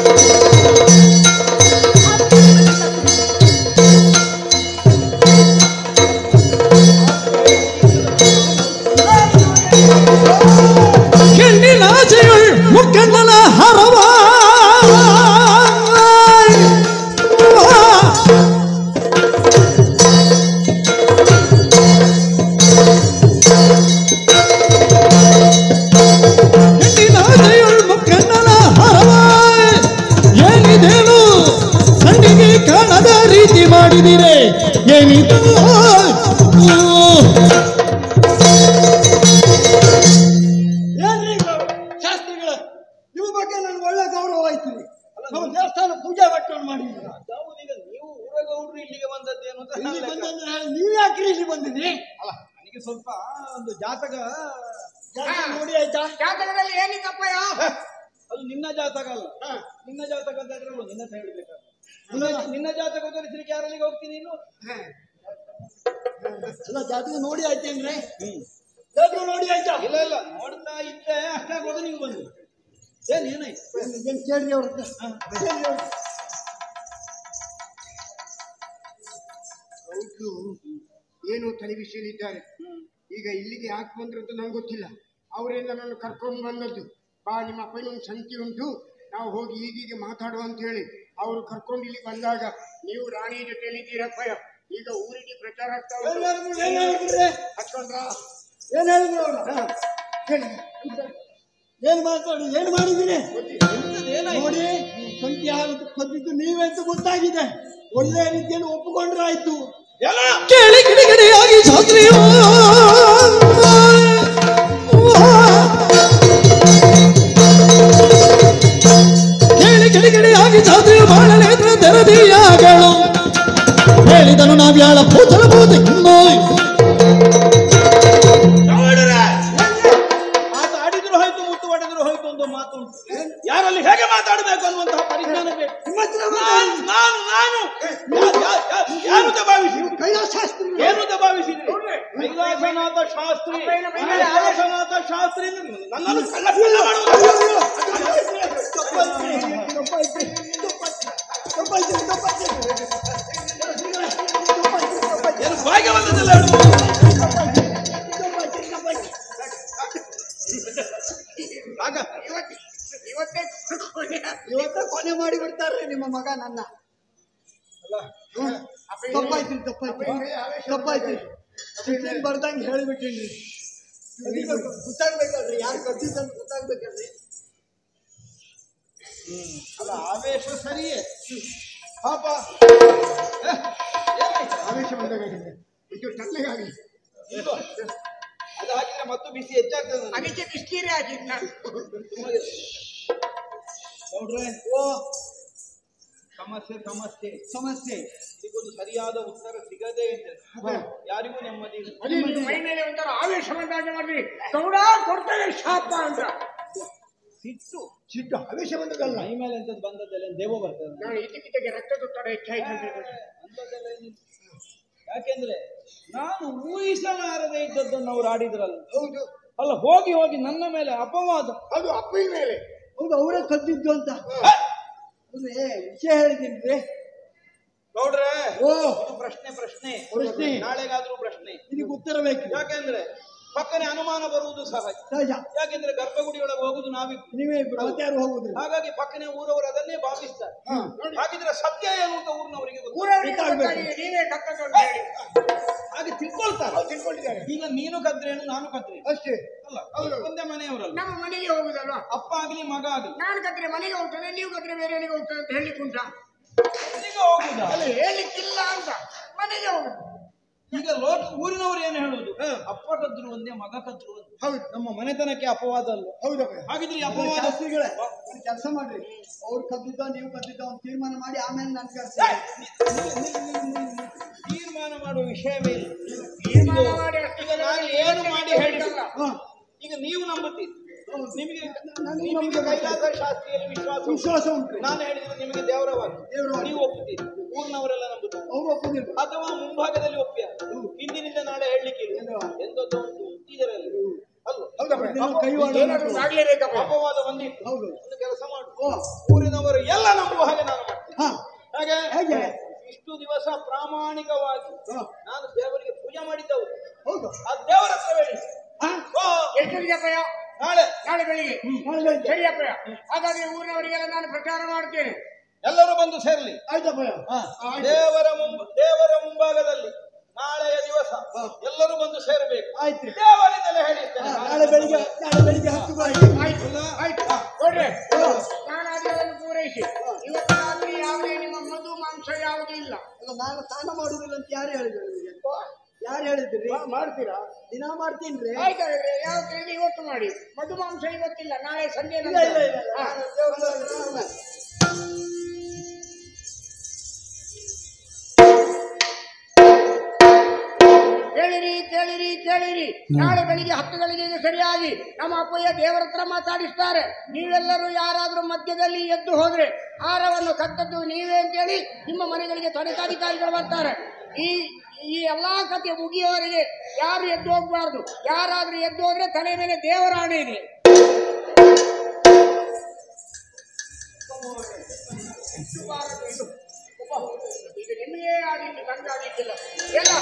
ಕೆಣ್ಣಿನಾಚೆಯುಳ್ ಮುಕ್ಕಣ್ಣನ ಹರವ ಕೆಣ್ಣಿನಾಚೆಯುಳ್ ಮುಕ್ಕಣ್ಣನ ಹರವ ಏನಿದೇನು ಕಣ್ಣಿಗೆ ಕಾಣದ ರೀತಿ ಮಾಡಿದಿರೆ ಏನಿದು ಏನ್ರಿ ಇದು? ಶಾಸ್ತ್ರಿಗಳ ನಿಮ್ಮ ಬಗ್ಗೆ ನನ್ಗೆ ಒಳ್ಳೆ ಗೌರವ ಆಯ್ತು ನಾವು ದೇವಸ್ಥಾನ ಪೂಜೆ ಭಟ್ಟವನ್ನು ಮಾಡಿದ್ದೀರ ಈಗ ನೀವು ಊರಗೌಡ್ರು ಇಲ್ಲಿಗೆ ಬಂದದ್ದೇನು ಅಂತ ಇಲ್ಲಿ ನನ್ನ ಲೆಕ್ಕ. ಬಂದಂದ್ರೆ ನೀವು ಯಾಕ್ರಿ ಇಲ್ಲಿ ಬಂದಿದ್ರಿ ಅಲ್ಲ ನನಗೆ ಸ್ವಲ್ಪ ಒಂದು ಜಾತಕ ಜಾತಕ ನೋಡಿ ಆಯ್ತಾ ಜಾತಕದಲ್ಲಿ ಏನಿತ್ತಪ್ಪಯ್ಯ ಅದು ನಿನ್ನ ಜಾತಕ ಅಲ್ಲ ನಿನ್ನ ಜಾತಕ ಅಂತ ಹೇಳಿದ್ರೆ ಅಲ್ವಾ ನಿನ್ನ ಹತ್ರ ಹೇಳ್ಬೇಕಾದ್ರೆ ನಿನ್ನ ನಿನ್ನ ಜಾತಕ ತೋರಿಸ್ಲಿಕ್ಕೆ ಯಾರಲ್ಲಿಗೆ ಹೋಗ್ತೀನಿ ನೀನು ಅಲ್ಲ ಜಾತಕ ನೋಡಿ ಆಯ್ತೇನ್ರಿ ಜಾತಕ ನೋಡಿ ಆಯ್ತಾ ಇಲ್ಲ ಇಲ್ಲ ನೋಡ್ತಾ ಇದ್ದೆ ಅಷ್ಟಾಗುವಾಗ ನೀವು ಬಂದು ಏನ್ ಏನಾಯ್ತು ಏನ್- ಏನ್ ಕೇಳ್ರಿ ಅವ್ರ ಹತ್ರ. ಕೇಳ್ರಿ ಅವ್ರ ಹತ್ರ. ಹೌದು ಏನು ತಲೆ ಬಿಸಿಲಿದ್ದಾರೆ ಈಗ ಇಲ್ಲಿಗೆ ಯಾಕೆ ಬಂದ್ರು ಅಂತ ನಂಗೆ ಗೊತ್ತಿಲ್ಲ ಅವರಿಂದ ನಾನು ಕರ್ಕೊಂಡು ಬಂದದ್ದು ಬಾ ನಿಮ್ಮ ಅಪ್ಪನ ಒಂದು ಸಂಖ್ಯೆ ಉಂಟು ನಾವು ಹೋಗಿ ಈಗೀಗ ಮಾತಾಡುವ ಅಂತ ಹೇಳಿ ಅವರು ಕರ್ಕೊಂಡು ಇಲ್ಲಿ ಬಂದಾಗ ನೀವು ರಾಣಿ ಜೊತೆಲಿ ಇದ್ದೀರಪ್ಪಯ್ಯ ಈಗ ಊರಿಗೆ ಪ್ರಚಾರ ಆಗ್ತಾ ಏನ್ ಉಂಟು ಹೇಳಿದ್ರು? ಏನ್ ಹೇಳಿದ್ರಿ? ಹಚ್ಕೊಂಡ್ರಾ? ಏನ್ ಹೇಳಿದ್ರು ಅವ್ರು? ಹೇಳಿ. ಏನ್ ಮಾತಾಡಿ ಏನ್ ಮಾಡಿದಿರಿ ನೋಡಿ ಸಂಖ್ಯೆ ಆಗುತ್ತೆ ಕದ್ದಿದ್ದು ನೀವೇ ಅಂತ ಗೊತ್ತಾಗಿದೆ ಒಳ್ಳೆ ರೀತಿಯಲ್ಲಿ ಒಪ್ಪಿಕೊಂಡ್ರೆ ಆಯ್ತು ಕೇಳಿ ಕಿಡಿಕಿಡಿಯಾಗಿ ಶಾಸ್ತ್ರಿಯೋ ಕೇಳಿ ಕಿಡಿಕಿಡಿಯಾಗಿ ಶಾಸ್ತ್ರಿಯು ಬಾಳ ನೇತ್ರ ತೆರದಿಯಾಗಳು ಹೇಳಿದನು ನಾವ್ಯಾಳ ಭೂತಲ ಭೂತ ಮಾತು ಆಡಿದ್ರು ಹೋಯ್ತು ಮುತ್ತು ಹೊಡೆದ್ರು ಹೋಯ್ತು ಒಂದು ಮಾತು ಉಂಟು ಯಾರಲ್ಲಿ ಹೇಗೆ ಮಾತಾಡಬೇಕು ಅನ್ನುವಂತಹ ಪರಿಜ್ಞಾನ ಬೇಕು ನಾನು ನಾನು ನಾನು ಯಾ- ಯಾ- ಯಾ- ಯಾರು ದಬಾವಿಸಿ ಕೈಲಾಸಾಸ್ತ್ರಿ ಏನು ದಬಾವಿಸಿದ್ರಿ ಕೈಲಾಸನಾಥ ಶಾಸ್ತ್ರಿ ಕೈಲಾಸನಾಥ ಶಾಸ್ತ್ರಿ ಎಂದು ನನ್ನನ್ನು ಕಳ್ಳ ಕಳ್ಳ ಮಾಡುವುದು ಏನು ಬಾಯಿಗೆ ಬಂದದ್ದಲ್ಲ ಹೇಳು ಆಗ ಇವತ್ತು ಇವತ್ತೇ ಇವತ್ತೇ ಕೊನೆ ಮಾಡಿ ಬಿಡ್ತಾರ್ರಿ ನಿಮ್ಮ ಮಗ ನನ್ನ ತಪ್ಪಾಯ್ತು ತಪ್ಪಾಯ್ತು ತಪ್ಪಾಯ್ತು ಶಿಕ್ಷಣ ಬರ್ದಂಗೆ ಹೇಳಿಬಿಟ್ಟಿನ್ರಿ ಅದೀಗ ಗೊತ್ತಾಗ್ಬೇಕಲ್ರಿ ಯಾರು ಕಟ್ಟಿದ್ದಂತ ಗೊತ್ತಾಗ್ಬೇಕಲ್ರಿ ಅಲ್ಲ ಆವೇಶ ಸರಿಯೇ ಪಾಪ ಆವೇಶ ಬಂದಾಗ ಒಂಚೂರು ತಣ್ಣಗಾಗಲಿ ಇದು ಅದು ಹಾಕಿದ್ರೆ ಮತ್ತು ಬಿಸಿ ಹೆಚ್ಚಾಗ್ತದೆ ನನಗೆ. ಅದಕ್ಕೆ ಬಿಸ್ಕೀರಿ ಹಾಕಿದ್ ನಾನು ನೋಡ್ರೆ ಓ ಸಮಸ್ಯೆ ಸಮಸ್ಯೆ ಸಮಸ್ಯೆ ಇದಕ್ಕೊಂದು ಸರಿಯಾದ ಉತ್ತರ ಸಿಗದೇ ಇದೆ ಯಾರಿಗೂ ನೆಮ್ಮದಿ ಇಲ್ಲ. ಅದೇ ನಿಮ್ಮ ಮೈ ಮೇಲೆ ಒಂಥರ ಆವೇಶ ಬಂದಾಗ ಮಾಡ್ರಿ ಗೌಡ ಕೊಡ್ತೇನೆ ಶಾಪ ಅಂತ ಸಿಟ್ಟು ಸಿಟ್ಟು ಆವೇಶ ಬಂದದಲ್ಲ ಮೈ ಮೇಲೆ ಎಂತದ್ದು ಬಂದದ್ದೆಲ್ಲ ಏನ್ ದೇವ ಬರ್ತದೆ ನಾನು ಇದ್ದಕ್ಕಿದ್ದಾಗೆ ರಕ್ತದೊತ್ತಡ ಹೆಚ್ಚಾಯ್ತು ಅಂತ ಹೇಳಿದ್ರೆ. ಅಂಥದ್ದೆಲ್ಲ ಏನಿಲ್ಲ. ಯಾಕೆಂದ್ರೆ ನಾನು ಊಹಿಸಲಾರದೆ ಇದ್ದದ್ದನ್ನು ಅವ್ರು ಆಡಿದ್ರಲ್ಲ ಹೌದು ಅಲ್ಲ ಹೋಗಿ ಹೋಗಿ ನನ್ನ ಮೇಲೆ ಅಪವಾದ ಅದು ಅಪ್ಪನ ಮೇಲೆ ಹೌದು ಅವರೇ ಕದ್ದಿದ್ದು ಅಂತ ಹೌದೇ ವಿಷಯ ಹೇಳಿದ್ದೀನಿ ನೋಡ್ರೆ ಓ ಇದು ಪ್ರಶ್ನೆ ಪ್ರಶ್ನೆ ಪ್ರಶ್ನೆ. ನಾಳೆಗಾದ್ರೂ ಪ್ರಶ್ನೆ ಇದಕ್ಕೆ ಉತ್ತರ ಬೇಕು ಯಾಕೆಂದ್ರೆ ಪಕ್ಕನೆ ಅನುಮಾನ ಬರುವುದು ಸಹಜ ಸಹಜ ಯಾಕೆಂದ್ರೆ ಗರ್ಭಗುಡಿಯೊಳಗೆ ಹೋಗುದು ನಾವಿಬ್ರು ನೀವೇ ಇಬ್ರು ಮತ್ತೆ ಯಾರು ಹೋಗುದಿಲ್ಲ ಹಾಗಾಗಿ ಪಕ್ಕನೆ ಊರವರು ಅದನ್ನೇ ಭಾವಿಸ್ತಾರೆ ಹಾಗಿದ್ರೆ ಸತ್ಯ ಏನು ಅಂತ ಊರಿನವರಿಗೆ ಗೊತ್ತು ಊರವರಿಗೆ ಗೊತ್ತಾಗ್ಬೇಕು. ಗೊತ್ತಾಗಿದೆ, ನೀವೇ ಕಕ್ಕದ್ದು ಅಂತ ಹೇಳಿ ಹಾಗೆ ತಿಳ್ಕೊಳ್ತಾರೆ ತಿಳ್ಕೊಂಡಿದ್ದಾರೆ ಈಗ ನೀನು ಕದ್ರೇನು ನಾನು ಕದ್ರೇನು ಅಷ್ಟೇ ಅಲ್ಲ ಒಂದೇ ಮನೆಯವರಲ್ಲ ನಮ್ಮ ಮನೆಗೆ ಹೋಗುದಲ್ವಾ ಅಪ್ಪ ಆಗ್ಲಿ ಮಗ ಆಗ್ಲಿ ನಾನು ಕದ್ರೆ ಮನೆಗೆ ಹೋಗ್ತದೆ ನೀವು ಕದ್ರೆ ಬೇರೆ ಮನೆಗೆ ಹೋಗ್ತದೆ ಅಂತ ಹೇಳಲಿಕ್ಕೆ ಉಂಟಾ ಈಗ ಹೋಗುದಾ ಅಲ್ಲ ಹೇಳಲಿಕ್ಕಿಲ್ಲ ಅಂತ ಮನೆಗೆ ಹೋಗುದು ಈಗ ಲೋಕ ಊರಿನವರು ಏನು ಹೇಳುದು ಅಪ್ಪ ಕದ್ರು ಒಂದೇ ಮಗ ಕದ್ರು ಒಂದೇ ಹೌದು ನಮ್ಮ ಮನೆತನಕ್ಕೆ ಅಪವಾದ ಅಲ್ಲ ಹೌದಪ್ಪ ಹಾಗಿದ್ರೆ ಈ ಅಪವಾದ ಶಾಸ್ತ್ರಿಗಳೇ ಒಂದು ಕೆಲಸ ಮಾಡ್ರಿ ಅವ್ರು ಕದ್ದಿದ್ದ ನೀವು ಕದ್ದಿದ್ದ ಒಂದು ತೀರ್ಮಾನ ಮಾಡಿ ಆಮೇಲೆ ನನ್ ಕರ್ಸಿ ತೀರ್ಮಾನ ಮಾಡುವ ವಿಷಯವೇ ಇಲ್ಲ ತೀರ್ಮಾನ ಮಾಡಿ ಈಗ ನಾನು ಏನು ಮಾಡಿ ಹೇಳಿಲ್ಲ ಹಾ ಈಗ ನೀವು ನಂಬುತ್ತೀರಿ ನಿಮಗೆ ನನಗೆ ನಿಮಗೆ ನಂಬಿಕೆ ಕೈಲಾಸ ಶಾಸ್ತ್ರಿಯಲ್ಲಿ ವಿಶ್ವಾಸ ಉಂಟು. ವಿಶ್ವಾಸ ಉಂಟ್ರಿ ನಾನು ಹೇಳಿದ್ರೆ ನಿಮಗೆ ದೇವರವಾಗಿ ದೇವರವಾಗಿ. ನೀವು ಒಪ್ಪುತ್ತೀರಿ ಊರಿನವರೆಲ್ಲ ನಂಬುತ್ತಾರೆ ಅವ್ರು ಒಪ್ಪುದಿಲ್ಲ ಅಥವಾ ಮುಂಭಾಗದಲ್ಲಿ ಒಪ್ಪಿಯ ಹಿಂದಿನಿಂದ ನಾಳೆ ಹೇಳಲಿಕ್ಕೆ ಎಂದದ್ದು ಒಂದು ಇದರಲ್ಲಿ ಅಲ್ವ ಹೌದಪ್ಪ ದಿನ ಕೈವಾಡ ಏನಾದ್ರೂ ಒಂದು ಆಗ್ಲೇಬೇಕಪ್ಪ ಅಪವಾದ ಬಂದಿತ್ತು ಹೌದು ಒಂದು ಕೆಲಸ ಮಾಡು ಊರಿನವರು ಎಲ್ಲ ನಂಬುವ ಹಾಗೆ ನಾನು ಮಾಡ್ತೇನೆ ಹಾ ಹಾಗೆ ಹೇಗೆ? ಇಷ್ಟು ದಿವಸ ಪ್ರಾಮಾಣಿಕವಾಗಿ ಹಾ. ನಾನು ದೇವರಿಗೆ ಪೂಜೆ ಮಾಡಿದ್ದವು ಹೌದು ಆ ದೇವರ ಹತ್ರ ಹೇಳಿ ಹಾ ಓ, ಎಷ್ಟೊತ್ತಿಗೆಪ್ಪಯ್ಯ ನಾಳೆ ನಾಳೆ ಬೆಳಿಗ್ಗೆ ನಾಳೆ ಬೆಳಿಗ್ಗೆ. ಸರಿಯಪ್ಪಯ್ಯ ಹಾಗಾದ್ರೆ ಊರಿನವರಿಗೆಲ್ಲ ನಾನು ಪ್ರಚಾರ ಮಾಡ್ತೇನೆ ಎಲ್ಲರೂ ಬಂದು ಸೇರ್ಲಿ ಆಯ್ತಪ್ಪಯ್ಯ ದೇವರ ಮುಂಬ ದೇವರ ಮುಂಭಾಗದಲ್ಲಿ ನಾಳೆಯ ದಿವಸ ಎಲ್ಲರೂ ಬಂದು ಸೇರಬೇಕು ಆಯ್ತ್ರಿ ದೇವರಿಂದಲೇ ಹೇಳಿರ್ತೇನೆ ಹಾ, ನಾಳೆ ಬೆಳಿಗ್ಗೆ ನಾಳೆ ಬೆಳಿಗ್ಗೆ ಹತ್ತು ಗಂಟೆ ಆಯ್ತು ಆಯ್ತು ನೋಡ್ರಿ ನಾನು ಅದನ್ನು ಪೂರೈಸಿ ಇವತ್ತು ರಾತ್ರಿ ಯಾವುದೇ ನಿಮ್ಮ ಮಧು ಮಾಂಸ ಯಾವುದೂ ಇಲ್ಲ ಅಲ್ಲ, ನಾನು ಸ್ನಾನ ಮಾಡುದಿಲ್ಲ ಅಂತ ಯಾರು ಹೇಳಿದ್ರು ನಿಮಗೆ ಯಾರು ಹೇಳಿದ್ರಿ ಮಾಡ್ತೀರಾ ದಿನ ಮಾಡ್ತೀನಿ ಆಯ್ತಾದ್ರೆ ಯಾವ ತಿಂಡಿ ಇವತ್ತು ಮಾಡಿ ಮಧು ಮಾಂಸ ಇವತ್ತಿಲ್ಲ ನಾಳೆ ಸಂಜೆ ಇಲ್ಲ ಇಲ್ಲ ಇಲ್ಲ ಇಲ್ಲ. ಹಾ. ನಾನು ದೇವ್ರ ನಾನು- ಕೇಳಿರಿ ಕೇಳಿರಿ ಕೇಳಿರಿ ನಾಳೆ ಬೆಳಿಗ್ಗೆ ಹತ್ತು ಗಳಿಗೆ ಸರಿಯಾಗಿ ನಮ್ಮ ಅಪ್ಪಯ್ಯ ದೇವರ ಹತ್ರ ಮಾತಾಡಿಸ್ತಾರೆ ನೀವೆಲ್ಲರೂ ಯಾರಾದ್ರೂ ಮಧ್ಯದಲ್ಲಿ ಎದ್ದು ಹೋದ್ರೆ ಆರವನ್ನು ಕಟ್ಟದ್ದು ನೀವೇ ಅಂತೇಳಿ ನಿಮ್ಮ ಮನೆಗಳಿಗೆ ತನಿಖಾಧಿಕಾರಿಗಳು ಬರ್ತಾರೆ ಈ ಈ ಎಲ್ಲಾ ಕಥೆ ಮುಗಿಯುವವರೆಗೆ ಯಾರು ಎದ್ದು ಹೋಗ್ಬಾರ್ದು ಯಾರಾದ್ರೂ ಎದ್ದು ಹೋದ್ರೆ ತಲೆ ಮೇಲೆ ದೇವರ ಆಣೆ ಇದೆ ಈಗ ನಿಮಗೆ ಆಡಿದ್ದು ನನಗೆ ಆಡಿದ್ದಿಲ್ಲ ಎಲ್ಲ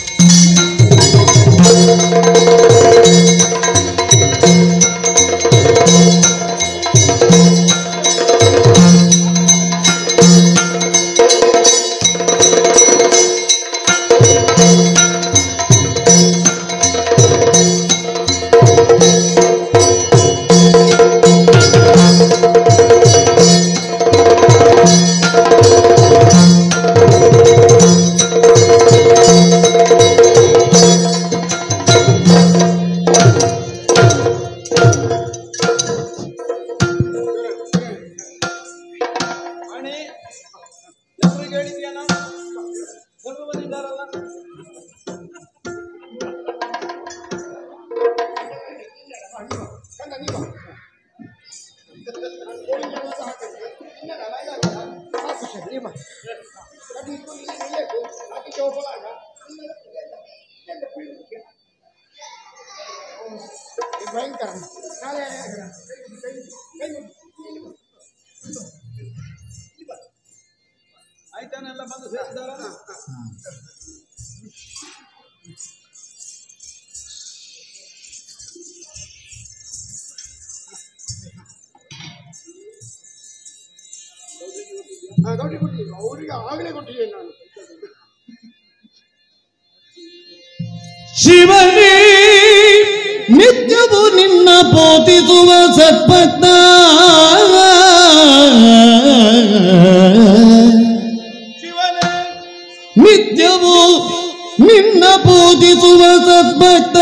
ಅಣಿ ಎಲ್ರಿಗೂ ಹೇಳಿದ್ಯಾ ನಾನು ಸ್ವಲ್ಪ ಬಂದಿದ್ದಾರಲ್ಲ ಭಯಂಕರ ನಾಳೆ ಆಯ್ತಾನೆಲ್ಲ ಬಂದು ಸೇರಿದ್ದಾರ ಗೌರಿ ಕೊಟ್ಟಿದ್ದೀನಿ ಅವರಿಗೆ ಆಗಲೇ ಕೊಟ್ಟಿದ್ದೀನಿ ನಾನು ಶಿವನೇ ನಿತ್ಯವೂ ನಿನ್ನ ಬೋಧಿಸುವ ಸತ್ಪತ್ನ ಶಿವನೇ ನಿತ್ಯವೂ ನಿನ್ನ ಬೋಧಿಸುವ ಸದ್ಭಕ್ತ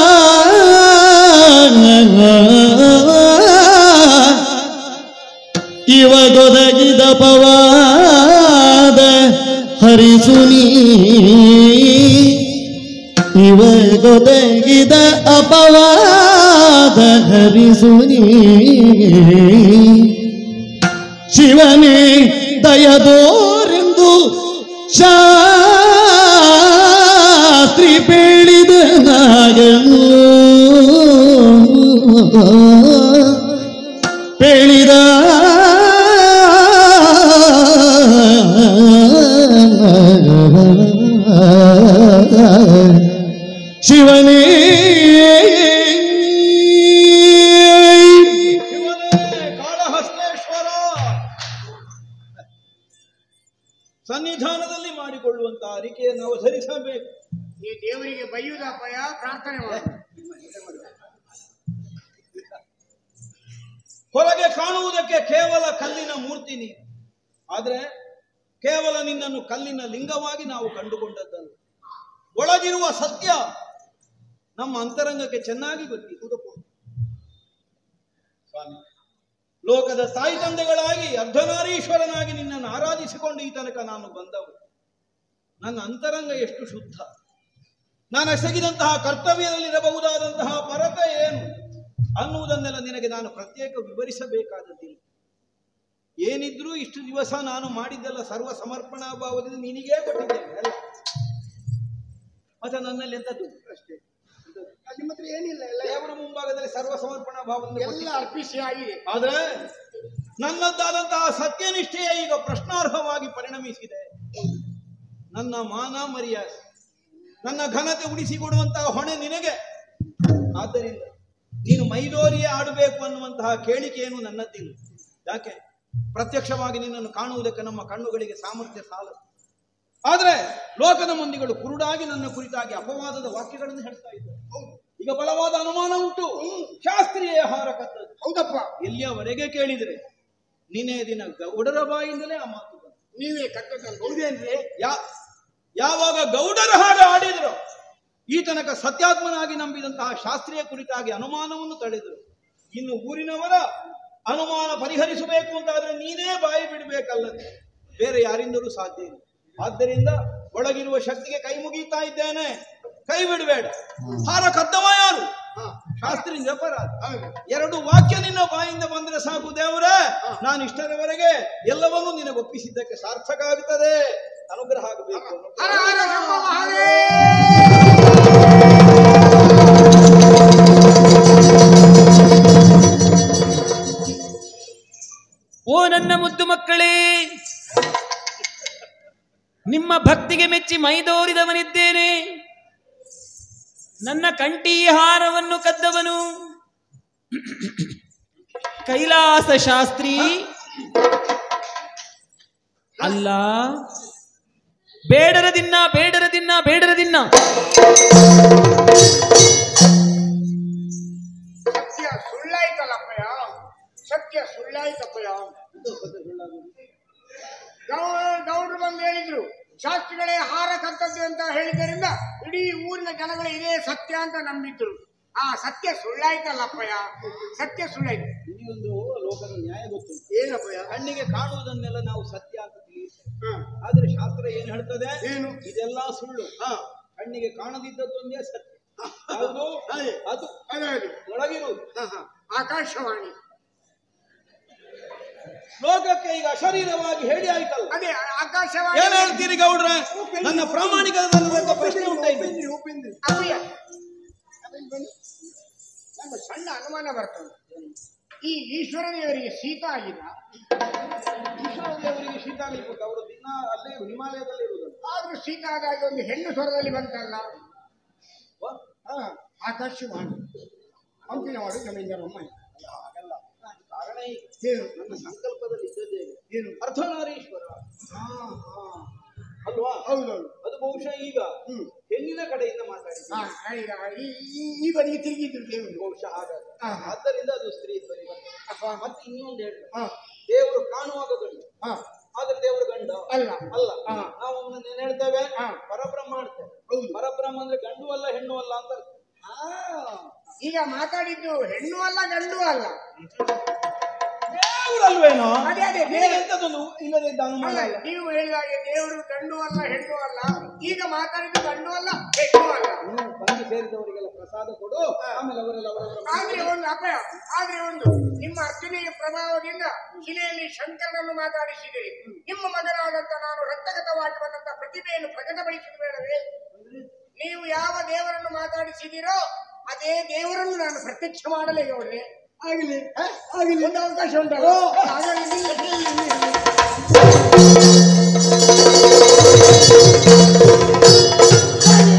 ಇವಗೊದಗಿದ ಪವಾದ ಹರಿಸುನಿ ಇವಗೊದಗಿದ ಅಪವಾದ ಹರಿಸುನಿ ಶಿವನೇ ದಯದೋರೆಂದು ಶಾಸ್ತ್ರಿ ಬೇಳಿದ ನಾಗನು ಬೇಳಿದ ಶಿವನೇ ಶಿವನೇ ಕಾಳಹಸ್ತೇಶ್ವರ ಸನ್ನಿಧಾನದಲ್ಲಿ ಮಾಡಿಕೊಳ್ಳುವಂತ ಅರಿಕೆಯನ್ನು ಅವತರಿಸಬೇಕು ಈ ದೇವರಿಗೆ ಬೈಯುವುದಪ್ಪಯ್ಯ ಪ್ರಾರ್ಥನೆ ಮಾಡು ಹೊರಗೆ ಕಾಣುವುದಕ್ಕೆ ಕೇವಲ ಕಲ್ಲಿನ ಮೂರ್ತಿ ನೀನು ಆದ್ರೆ ಕೇವಲ ನಿನ್ನನ್ನು ಕಲ್ಲಿನ ಲಿಂಗವಾಗಿ ನಾವು ಕಂಡುಕೊಂಡದ್ದಲ್ಲ ಒಳಗಿರುವ ಸತ್ಯ ನಮ್ಮ ಅಂತರಂಗಕ್ಕೆ ಚೆನ್ನಾಗಿ ಗೊತ್ತಿದೆ ಸ್ವಾಮಿ ಲೋಕದ ತಾಯಿ ತಂದೆಗಳಾಗಿ ಅರ್ಧನಾರೀಶ್ವರನಾಗಿ ನಿನ್ನನ್ನು ಆರಾಧಿಸಿಕೊಂಡು ಈ ತನಕ ನಾನು ಬಂದವು ನನ್ನ ಅಂತರಂಗ ಎಷ್ಟು ಶುದ್ಧ ನಾನು ಎಸಗಿದಂತಹ ಕರ್ತವ್ಯದಲ್ಲಿರಬಹುದಾದಂತಹ ಪರತ ಏನು ಅನ್ನುವುದನ್ನೆಲ್ಲ ನಿನಗೆ ನಾನು ಪ್ರತ್ಯೇಕ ವಿವರಿಸಬೇಕಾದದ್ದಿಲ್ಲ ಏನಿದ್ರೂ ಇಷ್ಟು ದಿವಸ ನಾನು ಮಾಡಿದ್ದೆಲ್ಲ ಸರ್ವ ಸಮರ್ಪಣಾ ಭಾವದಿಂದ ನಿನಗೇ ಕೊಟ್ಟಿದ್ದೇನೆ ಅಲ್ಲ ಮತ್ತೆ ನನ್ನಲ್ಲಿ ಎಂತದ್ದು ಅಷ್ಟೇ ನಿಮ್ಮ ಹತ್ರ ಏನಿಲ್ಲ ಎಲ್ಲ ದೇವರ ಮುಂಭಾಗದಲ್ಲಿ ಸರ್ವ ಸಮರ್ಪಣಾ ಭಾವದಿಂದ ಎಲ್ಲ ಕೊಟ್ಟಿದ್ದೇನೆ. ಅರ್ಪಿಸಿ ಆಗಿದೆ ಆದ್ರೆ ನನ್ನದ್ದಾದಂತಹ ಸತ್ಯನಿಷ್ಠೆಯೇ ಈಗ ಪ್ರಶ್ನಾರ್ಹವಾಗಿ ಪರಿಣಮಿಸಿದೆ ನನ್ನ ಮಾನ ಮರ್ಯಾದೆ ನನ್ನ ಘನತೆ ಉಳಿಸಿಕೊಡುವಂತಹ ಹೊಣೆ ನಿನಗೆ ಆದ್ದರಿಂದ ನೀನು ಮೈದೋರಿಯೇ ಆಡಬೇಕು ಅನ್ನುವಂತಹ ಕೇಳಿಕೆಯನ್ನು ನನ್ನದ್ದಿಲ್ಲ ಯಾಕೆ ಪ್ರತ್ಯಕ್ಷವಾಗಿ ನಿನ್ನನ್ನು ಕಾಣುವುದಕ್ಕೆ ನಮ್ಮ ಕಣ್ಣುಗಳಿಗೆ ಸಾಮರ್ಥ್ಯ ಸಾಲದು ಆದ್ರೆ ಲೋಕದ ಮಂದಿಗಳು ಕುರುಡಾಗಿ ನನ್ನ ಕುರಿತಾಗಿ ಅಪವಾದದ ವಾಕ್ಯಗಳನ್ನು ಹೇಳ್ತಾ ಇದ್ದಾರೆ ಈಗ ಬಲವಾದ ಅನುಮಾನ ಉಂಟು ಶಾಸ್ತ್ರೀಯ ಹಾರಕತ್ತದ್ದು ಹೌದಪ್ಪ ಎಲ್ಲಿಯವರೆಗೆ ಕೇಳಿದರೆ ನಿನ್ನೆ ದಿನ ಗೌಡರ ಬಾಯಿಂದಲೇ ಆ ಮಾತು ಬಂತು. ನೀವೇ ಕಟ್ಟದಂತ ಹೌದೇನ್ರಿ ಯಾ ಯಾವಾಗ ಗೌಡರ ಹಾಗೆ ಆಡಿದ್ರು ಈ ತನಕ ಸತ್ಯಾತ್ಮನಾಗಿ ನಂಬಿದಂತಹ ಶಾಸ್ತ್ರೀಯ ಕುರಿತಾಗಿ ಅನುಮಾನವನ್ನು ತಳೆದರು ಇನ್ನು ಊರಿನವರ ಅನುಮಾನ ಪರಿಹರಿಸಬೇಕು ಅಂತಾದ್ರೆ ನೀನೇ ಬಾಯಿ ಬಿಡಬೇಕಲ್ಲದೆ ಬೇರೆ ಯಾರಿಂದಲೂ ಸಾಧ್ಯ ಇಲ್ಲ ಆದ್ದರಿಂದ ಒಳಗಿರುವ ಶಕ್ತಿಗೆ ಕೈ ಮುಗೀತಾ ಇದ್ದೇನೆ ಕೈ ಬಿಡಬೇಡ ಹಾರ ಕದ್ದವ ಯಾರು ಶಾಸ್ತ್ರಿ ಅಪರಾಧ ಹೌದು ಎರಡು ವಾಕ್ಯ ನಿನ್ನ ಬಾಯಿಂದ ಬಂದ್ರೆ ಸಾಕು ದೇವರೇ ನಾನು ಇಷ್ಟರವರೆಗೆ ಎಲ್ಲವನ್ನೂ ನಿನಗೆ ಒಪ್ಪಿಸಿದ್ದಕ್ಕೆ ಸಾರ್ಥಕ ಆಗುತ್ತದೆ ಅನುಗ್ರಹ ಆಗಬೇಕು ಹರ ಹರ ಶಂಭೋ ಮಹಾದೇವ ಓ ನನ್ನ ಮುದ್ದು ಮಕ್ಕಳೇ ನಿಮ್ಮ ಭಕ್ತಿಗೆ ಮೆಚ್ಚಿ ಮೈದೋರಿದವನಿದ್ದೇನೆ ನನ್ನ ಕಂಠೀ ಹಾರವನ್ನು ಕದ್ದವನು ಕೈಲಾಸ ಶಾಸ್ತ್ರಿ ಅಲ್ಲ ಬೇಡರ ದಿನ ಬೇಡರ ದಿನ ಬೇಡರ ದಿನ ಸತ್ಯ ಸುಳ್ಳಾಯ್ತಲ್ಲಪ್ಪಯ್ಯ ಸತ್ಯ ಸುಳ್ಳಾಯ್ತಪ್ಪಯ್ಯ ಗೌ- ಗೌಡ್ರು ಬಂದು ಹೇಳಿದ್ರು ಶಾಸ್ತ್ರಿಗಳೇ ಹಾರ ಕರ್ತದ್ದು ಅಂತ ಹೇಳಿದ್ದರಿಂದ ಇಡೀ ಊರಿನ ಜನಗಳು ಇದೇ ಸತ್ಯ ಅಂತ ನಂಬಿದ್ರು ಆ ಸತ್ಯ ಸುಳ್ಳಾಯ್ತಲ್ಲಪ್ಪಯ್ಯ ಸತ್ಯ ಸುಳ್ಳಾಯ್ತು ನಿನಗೊಂದು ಲೋಕದ ನ್ಯಾಯ ಗೊತ್ತು ಏನಪ್ಪಯ್ಯ ಕಣ್ಣಿಗೆ ಕಾಣುವುದನ್ನೆಲ್ಲ ನಾವು ಸತ್ಯ ಅಂತ ತಿಳಿಯುತ್ತೇವೆ ಹ. ಆದ್ರೆ ಶಾಸ್ತ್ರ ಏನ್ ಹೇಳ್ತದೆ ಏನು? ಇದೆಲ್ಲ ಸುಳ್ಳು ಹ. ಕಣ್ಣಿಗೆ ಕಾಣದಿದ್ದದ್ದೊಂದೇ ಸತ್ಯ ಹೌದು ಅದೇ. ಅದು ಅದೇ ಅದೇ ಒಳಗಿರುವುದು ಹ, ಹ. ಆಕಾಶವಾಣಿ ಲೋಕಕ್ಕೆ ಈಗ ಅಶರೀರವಾಗಿ ಹೇಳಿ ಆಯ್ತಲ್ಲ ಅದೇ ಆಕಾಶವಾಣಿ ಏನ್ ಹೇಳ್ತೀರಿ ಗೌಡ್ರೆ ನನ್ನ ಪ್ರಾಮಾಣಿಕ ಪ್ರಶ್ನೆ ಉಂಟು ಇಲ್ಲಿ. ಅಪ್ಪಯ್ಯ ಅದನ್ನ ಬನ್ನಿ. ನಂಗೆ ಸಣ್ಣ ಅನುಮಾನ ಬರ್ತದೆ ಈ ಈಶ್ವರ ದೇವರಿಗೆ ಶೀತ ಆಗಿಲ್ಲ ಈಶ್ವರ ದೇವರಿಗೆ ಶೀತ ಆಗ್ಲಿಕ್ಕೆ ಅವರು ದಿನ ಅಲ್ಲೇ ಹಿಮಾಲಯದಲ್ಲಿ ಇರುವುದಲ್ಲ ಆದ್ರೂ ಶೀತ ಆದಾಗ ಒಂದು ಹೆಣ್ಣು ಸ್ವರದಲ್ಲಿ ಬಂತಲ್ಲ ವಾ? ಹ, ಆಕಾಶವಾಣಿ ಹಂಪಿನವಾಡು ಜಮೀನ್ದಾರಮ್ಮ ಹಾಗಲ್ಲ ಕಾರಣ ಈ ಏನು ನನ್ನ ಸಂಕಲ್ಪದಲ್ಲಿ ಇದ್ದದ್ದೇ ಇದೆ. ಏನು ಅರ್ಧನಾರೀಶ್ವರ ಹಾ, ಹಾ. ಅಲ್ವಾ ಹೌದೌದು ಅದು ಬಹುಶಃ ಈಗ ಹ್ಮ್ ಹೆಣ್ಣಿನ ಕಡೆಯಿಂದ ಮಾತಾಡಿದ ಹಾ, ಈಗ ಈ- ಈ- ಈ ಬದಿಗೆ ತಿರುಗಿದ್ರು ದೇವರು ಬಹುಶಃ ಹಾಗಾದ್ರೆ ಹಾ, ಹಾ. ಆದ್ದರಿಂದ ಅದು ಸ್ತ್ರೀ ಧ್ವನಿ ಬಂತು. ಅಪ್ಪ, ಮತ್ತೆ ಇನ್ನೊಂದು ಹೇಳಿ ಹಾ, ದೇವರು ಕಾಣುವಾಗ ಗಂಡು ಹಾ, ಆದ್ರೆ ದೇವರು ಗಂಡ ಅಲ್ಲ ಅಲ್ಲ ಹಾ. ನಾವು ಒಮ್ಮೆ ಏನ್ ಹೇಳ್ತೇವೆ ಹಾ. ಪರಬ್ರಹ್ಮ ಹೇಳ್ತೇವೆ ಹೌದು. ಪರಬ್ರಹ್ಮ ಅಂದ್ರೆ ಗಂಡು ಅಲ್ಲ ಹೆಣ್ಣು ಅಲ್ಲ ಅಂತ ಅರ್ಥ. ಆ, ಈಗ ಮಾತಾಡಿದ್ದು ಹೆಣ್ಣು ಅಲ್ಲ ಗಂಡು ಅಲ್ಲ ದೇವರಲ್ವೇನೋ ಅದೇ ಅದೇ ನಿನಗೆ ದೇವರು ಎಂತದೊಂದು ಇಲ್ಲದೆ ಇದ್ದ ಅನುಮಾನ ಅಲ್ಲ ಅಲ್ಲ ನೀವು ಹೇಳಿದಾಗೆ ದೇವರು ಗಂಡು ಅಲ್ಲ ಹೆಣ್ಣು ಅಲ್ಲ ಈಗ ಮಾತಾಡಿದ್ದು ಗಂಡು ಅಲ್ಲ ಹೆಣ್ಣು ಅಲ್ಲ ನೀನು ಬಂದು ಸೇರಿದವರಿಗೆಲ್ಲ ಪ್ರಸಾದ ಕೊಡು ಆಮೇಲೆ ಅವರೆಲ್ಲ ಅವರವರ ಆದ್ರೆ ಒಂದು ಅಪಾಯ ಆದ್ರೆ ಒಂದು ನಿಮ್ಮ ಅರ್ಜುನಿಯ ಪ್ರಭಾವದಿಂದ ಶಿಲೆಯಲ್ಲಿ ಶಂಕರನನ್ನು ಮಾತಾಡಿಸಿದಿರಿ ನಿಮ್ಮ ಮಗನಾದಂತ ನಾನು ರಕ್ತಗತವಾಗಿ ಬಂದಂತ ಪ್ರತಿಭೆಯನ್ನು ಪ್ರಕಟಪಡಿಸಿದ ಬೇಡವೇ ನೀವು ಯಾವ ದೇವರನ್ನು ಮಾತಾಡಿಸಿದಿರೋ ಅದೇ ದೇವರನ್ನು ನಾನು ಪ್ರತ್ಯಕ್ಷ ಮಾಡಲೇ ಗೌಡ್ರೆ ಆಗಲಿ ಆಗಲಿ ಒಂದು ಅವಕಾಶ ಉಂಟಲ್ಲ ಹಾಗಾಗಿ ನೀವು-